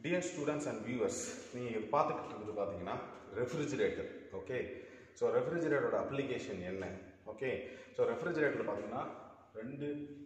dear students and viewers நீங்கள் இது பார்த்துக்கிட்டு இருக்கிறது பார்த்தீங்கன்னா ரெஃப்ரிஜிரேட்டர் ஓகே ஸோ ரெஃப்ரிஜிரேட்டரோட அப்ளிகேஷன் என்ன ஓகே ஸோ ரெஃப்ரிஜிரேட்டரில் பார்த்தீங்கன்னா ரெண்டு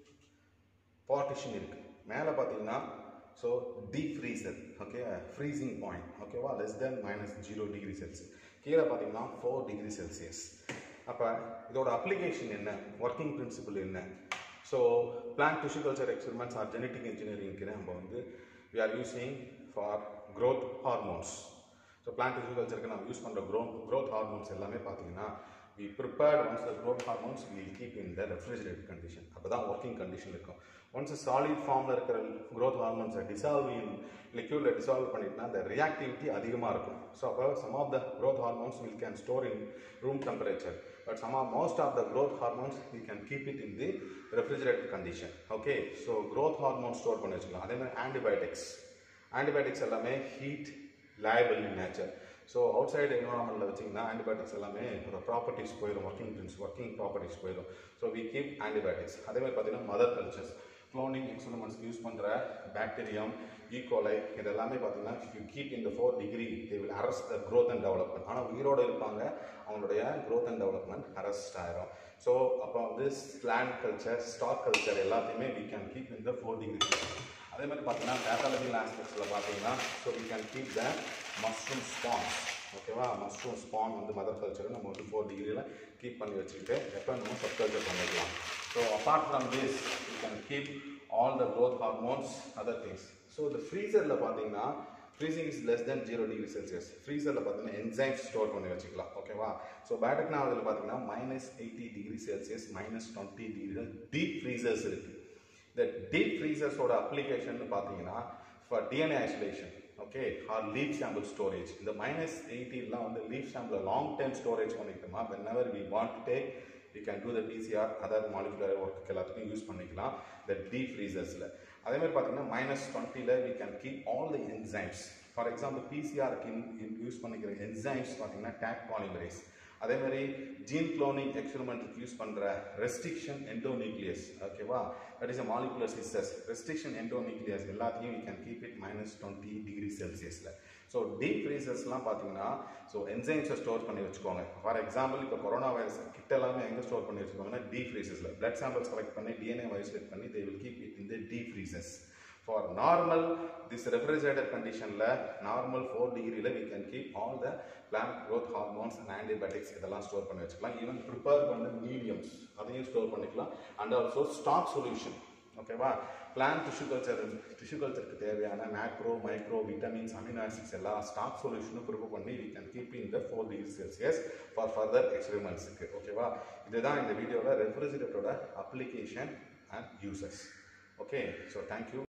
பார்ட்டிஷன் இருக்குது மேலே பார்த்தீங்கன்னா so deep freezer okay freezing point ஓகேவா less than minus zero degree Celsius கீழே பார்த்தீங்கன்னா ஃபோர் டிகிரி செல்சியஸ் அப்போ இதோட அப்ளிகேஷன் என்ன ஒர்க்கிங் பிரின்சிபல் என்ன so plant tissue culture experiments or genetic இன்ஜினியரிங்க்கு நம்ம வந்து we are using for growth hormones so plant tissue கல்ச்சருக்கு நம்ம யூஸ் பண்ணுற க்ரோ growth ஹார்மோன்ஸ் எல்லாமே பார்த்தீங்கன்னா we prepared once the growth hormones we will keep in the refrigerated condition அப்போ தான் ஒர்க்கிங் கண்டிஷன் இருக்கும் ஒன்ஸ் சாலிட் ஃபார்மில் இருக்கிற growth ஹார்மோன்ஸை டிசால்வ் இன் லிக்யூடில் டிசால்வ் பண்ணிட்டுனா அந்த ரியாக்டிவிட்டி அதிகமாக இருக்கும் ஸோ அப்போ some of the growth hormones will can store in room temperature but some of most of the growth hormones we can keep it in the refrigerated condition okay so growth hormone store பண்ணி வச்சுக்கலாம் அதே மாதிரி antibiotics antibiotics எல்லாமே heat labile in nature so out side என்வரான்மெண்ட்டில் வச்சிங்கன்னா antibiotics எல்லாமே ஒரு properties போயிடும் working prince working properties போயிடும் ஸோ வி கீப் ஆன்டிபயோட்டிக்ஸ் அதே மாதிரி பார்த்தீங்கன்னா மதர் கல்ச்சர்ஸ் க்ளோனிங் எக்ஸ்பெரிமெண்ட்ஸ்க்கு யூஸ் பண்ணுற பாக்டீரியம் ஈகோலை இது எல்லாமே பார்த்தீங்கன்னா யூ கீப் இந்த four degree they will arrest the growth and development ஆனால் உயிரோடு இருப்பாங்க அவங்களுடைய growth அண்ட் டெவலப்மெண்ட் அரஸ்ட் ஆயிரும் ஸோ அப்போ வந்து ஸ்லாண்ட் கல்ச்சர் ஸ்டாக் கல்ச்சர் எல்லாத்தையுமே வி கேன் கீப் இந்த ஃபோர் டிகிரி அதே மாதிரி பார்த்தீங்கன்னா பேத்தாலஜிக்கல் ஆஸ்பெக்ட்ஸில் பார்த்தீங்கன்னா so we can keep the mushroom spawns ஓகேவா மஷ்ரூம் ஸ்பான் வந்து மதர் கல்ச்சரை நம்ம வந்து ஃபோர் டிகிரியில் கீப் பண்ணி வச்சுக்கிட்டு எப்போ நம்ம சப் கல்ச்சர் பண்ணிக்கலாம் so apart from this you can keep all the growth hormones other things so இந்த ஃப்ரீசரில் பார்த்தீங்கன்னா freezing is less than zero degree Celsius ஃப்ரீசரில் பார்த்தீங்கன்னா என்சைம்ஸ் ஸ்டோர் பண்ணி வச்சுக்கலாம் ஓகேவா ஸோ பயோடெக்னாலஜியில் பார்த்தீங்கன்னா minus eighty degree Celsius minus twenty degree deep freezers இருக்குது இந்த டீப் ஃப்ரீசர்ஸோட அப்ளிகேஷன் பார்த்தீங்கன்னா for DNA isolation okay or leaf sample storage இந்த மைனஸ் எயிட்டிலாம் வந்து leaf sample long time storage பண்ணிக்கிட்டோமா whenever we want take you can do the PCR other molecular work எல்லாத்துக்கும் use பண்ணிக்கலாம் இந்த டீப் ஃப்ரீசர்ஸில் அதே மாதிரி பார்த்தீங்கன்னா மைனஸ் டுவெண்ட்டியில் we can keep all the enzymes for example பிசிஆருக்கு use பண்ணிக்கிற என்சைம்ஸ் பார்த்தீங்கன்னா டேக் பாலிமரேஸ் அதே மாதிரி ஜீன் குளோனிங் எக்ஸ்பெரிமெண்ட்டுக்கு யூஸ் பண்ணுற ரெஸ்ட்ரிக்ஷன் எண்டோநியூக்ளியஸ் ஓகேவா that is a molecular scissors restriction endonuclease எல்லாத்தையும் we can keep it minus twenty degree செல்சியஸில் so deep ஃப்ரீசர்ஸ்லாம் பார்த்தீங்கன்னா ஸோ என்சைம்ஸை ஸ்டோர் பண்ணி வச்சுக்கோங்க ஃபார் எக்ஸாம்பிள் இப்போ கொரோனா வைரஸ் கிட்ட எல்லாமே எங்கே ஸ்டோர் பண்ணி வச்சுக்கோங்கன்னா டீப் ஃப்ரீசர்ஸில் பிளட் சாம்பிள்ஸ் கலெக்ட் பண்ணி டிஎன்ஏ ஐசோலேட் பண்ணி தே வில் கீப் இட் இந்த deep freezers for normal this refrigerator கண்டிஷனில் நார்மல் ஃபோர் டிகிரியில் we can keep all the plant growth hormones and antibiotics இதெல்லாம் ஸ்டோர் பண்ணி வச்சுக்கலாம் ஈவன் ப்ரிப்பேர் பண்ண மீடியம்ஸ் அதையும் ஸ்டோர் பண்ணிக்கலாம் அண்ட் ஆல்சோ ஸ்டாக் சொல்யூஷன் ஓகேவா பிளான்ட் டிஷ்யூ கல்ச்சர் டிஷ்யூ கல்ச்சருக்கு தேவையான macro micro vitamins amino acids எல்லா ஸ்டாக் சொல்யூஷனும் ப்ரிப்பேர் பண்ணி we can keep in the four degree Celsius for further எக்ஸ்பெரிமெண்ட்ஸுக்கு ஓகேவா இதுதான் இந்த வீடியோவில் ரெஃப்ரிஜரேட்டரோட application and uses okay so thank you